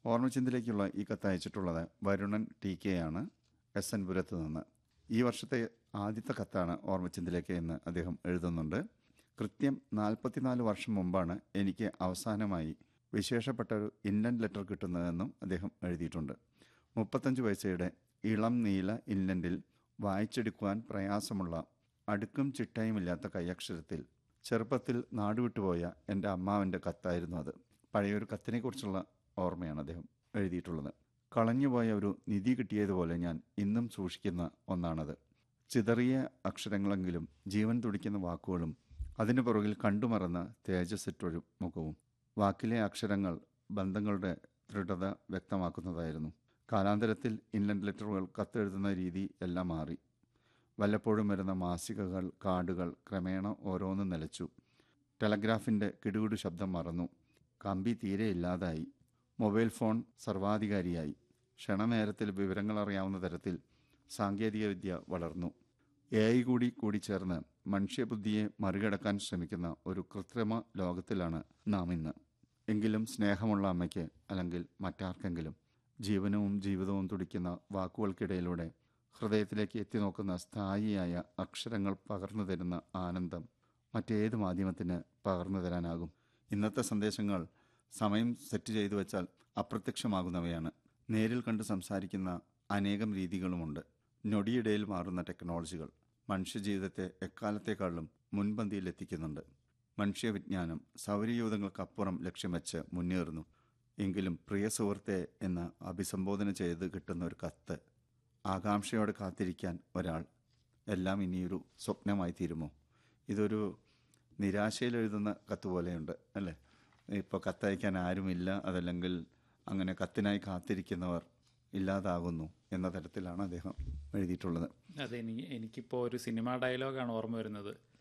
ഓർമ്മചിന്തയിലേക്കുള്ള ഈ കത്ത് അയച്ചിട്ടുള്ളത് വരുണൻ ടി കെ ആണ് എസ് എൻ പുരത്ത് നിന്ന് ഈ വർഷത്തെ ആദ്യത്തെ കത്താണ് ഓർമ്മചിന്തയിലേക്ക് എന്ന് അദ്ദേഹം എഴുതുന്നുണ്ട് കൃത്യം നാൽപ്പത്തിനാല് വർഷം മുമ്പാണ് എനിക്ക് അവസാനമായി വിശേഷപ്പെട്ട ഒരു ഇൻലൻഡ് ലെറ്റർ കിട്ടുന്നതെന്നും അദ്ദേഹം എഴുതിയിട്ടുണ്ട് മുപ്പത്തഞ്ച് വയസ്സയുടെ ഇളം നീല ഇൻലൻഡിൽ വായിച്ചെടുക്കുവാൻ പ്രയാസമുള്ള അടുക്കും ചിട്ടയുമില്ലാത്ത കൈയക്ഷരത്തിൽ ചെറുപ്പത്തിൽ നാടുവിട്ടുപോയ എൻ്റെ അമ്മാവൻ്റെ കത്തായിരുന്നു അത് പഴയൊരു കത്തിനെക്കുറിച്ചുള്ള ഓർമ്മയാണ് അദ്ദേഹം എഴുതിയിട്ടുള്ളത് കളഞ്ഞുപോയ ഒരു നിധി കിട്ടിയതുപോലെ ഞാൻ ഇന്നും സൂക്ഷിക്കുന്ന ഒന്നാണത് ചിതറിയ അക്ഷരങ്ങളെങ്കിലും ജീവൻ തുടിക്കുന്ന വാക്കുകളും അതിനു പുറകിൽ കണ്ടുമറന്ന തേജസ്സറ്റൊരു മുഖവും വാക്കിലെ അക്ഷരങ്ങൾ ബന്ധങ്ങളുടെ ദൃഢത വ്യക്തമാക്കുന്നതായിരുന്നു കാലാന്തരത്തിൽ ഇൻലൻഡ് ലെറ്ററുകൾ കത്തെഴുതുന്ന രീതി എല്ലാം മാറി വല്ലപ്പോഴും വരുന്ന മാസികകൾ കാർഡുകൾ ക്രമേണ ഓരോന്നും നിലച്ചു ടെലഗ്രാഫിൻ്റെ കിടുകിടു ശബ്ദം മറന്നു കമ്പി തീരെ ഇല്ലാതായി മൊബൈൽ ഫോൺ സർവാധികാരിയായി ക്ഷണനേരത്തിൽ വിവരങ്ങൾ അറിയാവുന്ന തരത്തിൽ സാങ്കേതികവിദ്യ വളർന്നു എ ഐ കൂടി കൂടിച്ചേർന്ന് മനുഷ്യബുദ്ധിയെ മറികടക്കാൻ ശ്രമിക്കുന്ന ഒരു കൃത്രിമ ലോകത്തിലാണ് നാം ഇന്ന് എങ്കിലും സ്നേഹമുള്ള അമ്മയ്ക്ക് അല്ലെങ്കിൽ മറ്റാർക്കെങ്കിലും ജീവനവും ജീവിതവും തുടിക്കുന്ന വാക്കുകൾക്കിടയിലൂടെ ഹൃദയത്തിലേക്ക് എത്തി നോക്കുന്ന സ്ഥായിയായ അക്ഷരങ്ങൾ പകർന്നു തരുന്ന ആനന്ദം മറ്റേത് മാധ്യമത്തിന് പകർന്നു തരാനാകും ഇന്നത്തെ സന്ദേശങ്ങൾ സമയം സെറ്റ് ചെയ്തു വെച്ചാൽ അപ്രത്യക്ഷമാകുന്നവയാണ് നേരിൽ കണ്ട് സംസാരിക്കുന്ന അനേകം രീതികളുമുണ്ട് ഞൊടിയിടയിൽ മാറുന്ന ടെക്നോളജികൾ മനുഷ്യജീവിതത്തെ എക്കാലത്തേക്കാളും മുൻപന്തിയിലെത്തിക്കുന്നുണ്ട് മനുഷ്യവിജ്ഞാനം സൗരയൂഥങ്ങൾക്കപ്പുറം ലക്ഷ്യം വെച്ച് മുന്നേറുന്നു എങ്കിലും പ്രിയ സുഹൃത്തെ എന്ന് അഭിസംബോധന ചെയ്ത് കിട്ടുന്ന ഒരു കത്ത് ആകാംക്ഷയോടെ കാത്തിരിക്കാൻ ഒരാൾ എല്ലാം ഇനിയൊരു സ്വപ്നമായി തീരുമോ ഇതൊരു നിരാശയിൽ എഴുതുന്ന കത്ത് പോലെയുണ്ട് അല്ലേ ഇപ്പോൾ കത്തയക്കാൻ ആരുമില്ല അതല്ലെങ്കിൽ അങ്ങനെ കത്തിനായി കാത്തിരിക്കുന്നവർ ഇല്ലാതാകുന്നു എന്ന തരത്തിലാണ് അദ്ദേഹം എഴുതിയിട്ടുള്ളത് അതെ എനിക്ക് എനിക്കിപ്പോൾ ഒരു സിനിമ ഡയലോഗാണ് ഓർമ്മ വരുന്നത്